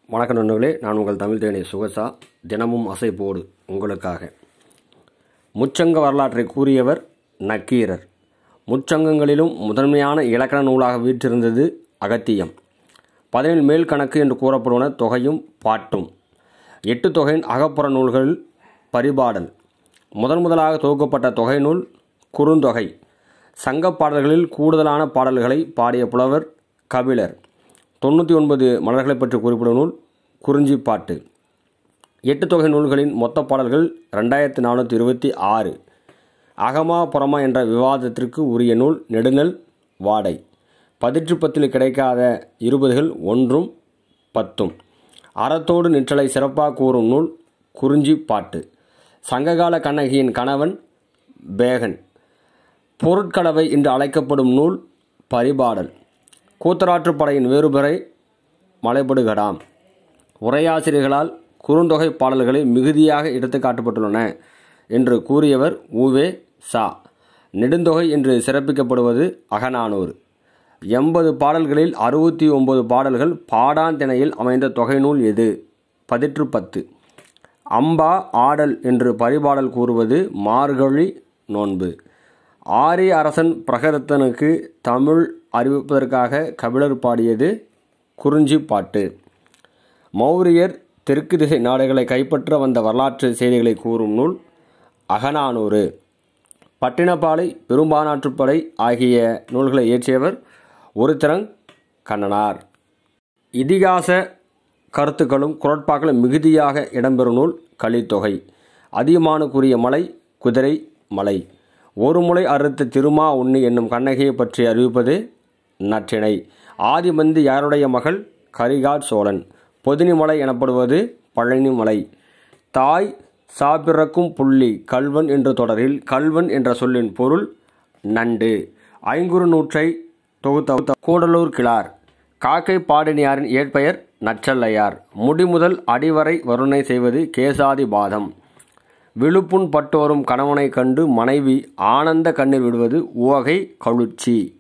வணக்கம் நண்பர்களே நான் உங்கள் தமிழ் தேனி சுகசா தினமும் அசைப்போடு உங்களுக்காக முச்சங்க வரலாற்றை கூறியவர் நக்கீரர் முச்சங்கங்களிலும் முதன்மையான இலக்கண நூலாக வீற்றிருந்தது அகத்தியம் பதினேழு மேல் கணக்கு என்று கூறப்படுவன தொகையும் பாட்டும் எட்டு தொகையின் அகப்புற நூல்கள் பரிபாடல் முதன் முதலாக தொகுக்கப்பட்ட தொகை நூல் குறுந்தொகை சங்கப் பாடல்களில் கூடுதலான பாடல்களை பாடிய புலவர் கபிலர் தொண்ணூற்றி ஒன்பது மலர்களைப் பற்றி குறிப்பிடும் நூல் குறிஞ்சிப்பாட்டு எட்டு தொகை நூல்களின் மொத்த பாடல்கள் ரெண்டாயிரத்தி நானூற்றி இருபத்தி ஆறு அகமா புறமா என்ற விவாதத்திற்கு உரிய நூல் நெடுநல் வாடை பதிற்று பத்தில் கிடைக்காத இருபதுகள் ஒன்றும் பத்தும் அறத்தோடு நிற்றலை சிறப்பாக கூறும் நூல் குறிஞ்சி பாட்டு சங்ககால கண்ணகியின் கணவன் பேகன் பொருட்கலவை என்று அழைக்கப்படும் நூல் பரிபாடல் கூத்தராற்றுப்படையின் வேறுபறை மலைபடுகடாம் உரையாசிரியர்களால் குறுந்தொகை பாடல்களை மிகுதியாக எடுத்து காட்டப்பட்டுள்ளன என்று கூறியவர் உவே சா நெடுந்தொகை என்று சிறப்பிக்கப்படுவது அகநானூறு எண்பது பாடல்களில் அறுபத்தி ஒன்பது பாடல்கள் பாடாந்திணையில் அமைந்த தொகை நூல் எது பதிற்று பத்து அம்பா ஆடல் என்று பரிபாடல் கூறுவது மார்கழி நோன்பு ஆரிய அரசன் பிரகதத்தனுக்கு தமிழ் அறிவிப்பதற்காக கபிலர் பாடியது குறிஞ்சி பாட்டு மௌரியர் தெற்கு திசை நாடுகளை கைப்பற்ற வந்த வரலாற்று செய்திகளை கூறும் நூல் அகநானூறு பட்டினப்பாலை பெரும்பானாற்றுப்படை ஆகிய நூல்களை இயற்றியவர் ஒருத்திரங் கண்ணனார் இதிகாச கருத்துக்களும் குரட்பாக்களும் மிகுதியாக இடம்பெறும் நூல் கலித்தொகை அதிகமானுக்குரிய மலை குதிரை மலை ஒரு முறை அறுத்த திருமா உண்ணி என்னும் கண்ணகியை பற்றி அறிவிப்பது நற்றிணை ஆதிமந்தி யாருடைய மகள் கரிகால் சோழன் பொதினிமலை எனப்படுவது பழனி மலை தாய் சாப்பிறக்கும் புள்ளி கல்வன் என்ற தொடரில் கல்வன் என்ற சொல்லின் பொருள் நண்டு ஐங்குறு நூற்றை தொகுத்த கூடலூர் கிளார் காக்கை பாடினியாரின் இயற்பெயர் நச்சல்லையார் முடிமுதல் அடிவரை வருணை செய்வது கேசாதி பாதம் விழுப்புண் பட்டோரும் கணவனை கண்டு மனைவி ஆனந்த கண்ணீர் விடுவது உவகை கழுச்சி